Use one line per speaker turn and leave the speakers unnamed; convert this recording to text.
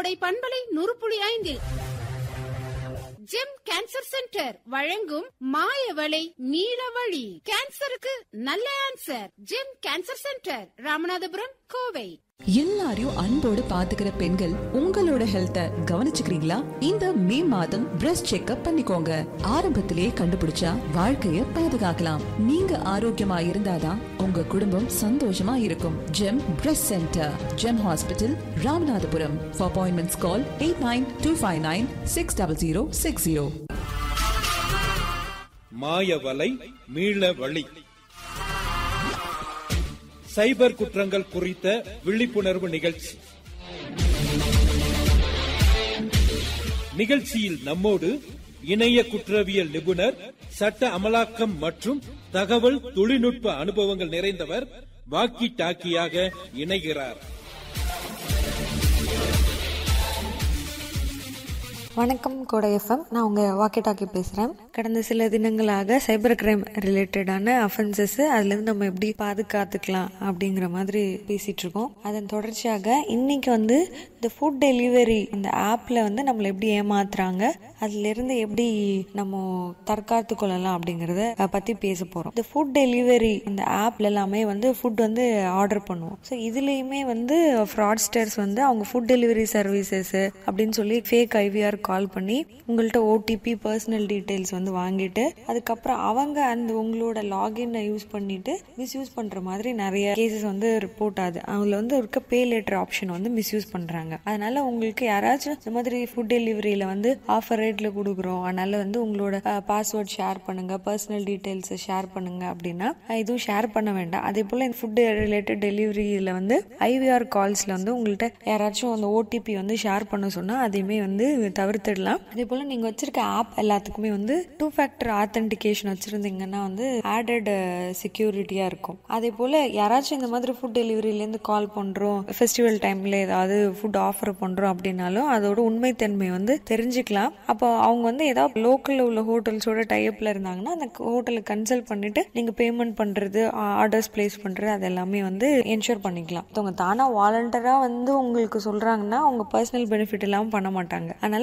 கோடை பண்பலை நூறு புள்ளி ஐந்தில் ஜெம் கேன்சர் சென்டர் வழங்கும் மாயவளை நீலவழி கேன்சருக்கு நல்ல answer Gem cancer centre Ramanathapuram Kovai
எல்லாரையும் அன்போடு பாத்துக்கிற பெண்கள் உங்களோட ஹெல்த்த கவனிச்சுக்கிறீங்களா இந்த மே மாதம் பிரஸ்ட் செக்அப் பண்ணிக்கோங்க ஆரம்பத்திலேயே கண்டுபிடிச்சா வாழ்க்கைய பாதுகாக்கலாம் நீங்க ஆரோக்கியமா இருந்தாதான் உங்க குடும்பம் சந்தோஷமா இருக்கும் Gem breast centre Gem hospital Ramanathapuram for appointments call eight nine two five nine six double zero six zero
மாயவலை மீள வழி சைபர் குற்றங்கள் குறித்த விழிப்புணர்வு நிகழ்ச்சி நிகழ்ச்சியில் நம்மோடு இணைய குற்றவியல் நிபுணர் சட்ட அமலாக்கம் மற்றும் தகவல் தொழில்நுட்ப அனுபவங்கள் நிறைந்தவர் வாக்கி டாக்கியாக இணைகிறார்
வணக்கம் கோடை எஃப்எம் நான் உங்கள் வாக்கி டாக்கி பேசுகிறேன் கடந்த சில தினங்களாக சைபர் கிரைம் ரிலேட்டடான அஃபென்சஸ் அதுலேருந்து நம்ம எப்படி பாதுகாத்துக்கலாம் அப்படிங்கிற மாதிரி பேசிகிட்டு இருக்கோம் அதன் தொடர்ச்சியாக இன்னைக்கு வந்து இந்த ஃபுட் டெலிவரி இந்த ஆப்பில் வந்து நம்மளை எப்படி ஏமாத்துறாங்க அதுலேருந்து எப்படி நம்ம தற்காத்து கொள்ளலாம் அப்படிங்கிறத பற்றி பேச போகிறோம் இந்த ஃபுட் டெலிவரி இந்த ஆப்ல எல்லாமே வந்து ஃபுட் வந்து ஆர்டர் பண்ணுவோம் ஸோ இதுலேயுமே வந்து ஃப்ராட்ஸ்டர்ஸ் வந்து அவங்க ஃபுட் டெலிவரி சர்வீசஸ் அப்படின்னு சொல்லி ஃபேக் ஐவிஆர் கால் பண்ணி உங்கள்கிட்ட ஓடிபி பர்சனல் டீட்டெயில்ஸ் வந்து வாங்கிட்டு அதுக்கப்புறம் அவங்க அந்த உங்களோட லாகின் யூஸ் பண்ணிட்டு மிஸ்யூஸ் பண்ற மாதிரி நிறைய கேசஸ் வந்து ரிப்போர்ட் ஆகுது அவங்கள வந்து இருக்க பே லேட்டர் ஆப்ஷன் வந்து மிஸ்யூஸ் பண்றாங்க அதனால உங்களுக்கு யாராச்சும் இந்த மாதிரி ஃபுட் டெலிவரியில வந்து ஆஃபர் ரேட்ல கொடுக்குறோம் அதனால வந்து உங்களோட பாஸ்வேர்ட் ஷேர் பண்ணுங்க பர்சனல் டீட்டெயில்ஸ் ஷேர் பண்ணுங்க அப்படின்னா இதுவும் ஷேர் பண்ண வேண்டாம் அதே போல ஃபுட் ரிலேட்டட் டெலிவரியில வந்து ஐவிஆர் கால்ஸ்ல வந்து உங்கள்கிட்ட யாராச்சும் அந்த ஓடிபி வந்து ஷேர் பண்ண சொன்னா அதையுமே வந்து தவிர்த்துடலாம் அதே போல நீங்க வச்சிருக்க ஆப் எல்லாத்துக்குமே வந்து டூ ஃபேக்டர் ஆத்தென்டிகேஷன் வச்சிருந்தீங்கன்னா வந்து ஆடட் செக்யூரிட்டியா இருக்கும் அதே போல யாராச்சும் இந்த மாதிரி ஃபுட் டெலிவரியிலேருந்து கால் பண்றோம் ஃபெஸ்டிவல் டைம்ல ஏதாவது ஃபுட் ஆஃபர் பண்றோம் அப்படின்னாலும் அதோட உண்மைத்தன்மை வந்து தெரிஞ்சுக்கலாம் அப்போ அவங்க வந்து ஏதாவது லோக்கல்ல உள்ள ஹோட்டல்ஸோட டைப்ல இருந்தாங்கன்னா அந்த ஹோட்டலை கன்சல்ட் பண்ணிட்டு நீங்க பேமெண்ட் பண்றது ஆர்டர்ஸ் பிளேஸ் பண்றது அது எல்லாமே வந்து என்ஷூர் பண்ணிக்கலாம் அவங்க தானா வாலண்டரா வந்து உங்களுக்கு சொல்றாங்கன்னா அவங்க பர்சனல் பெனிஃபிட் எல்லாம் பண்ண மாட்டாங்க அதனால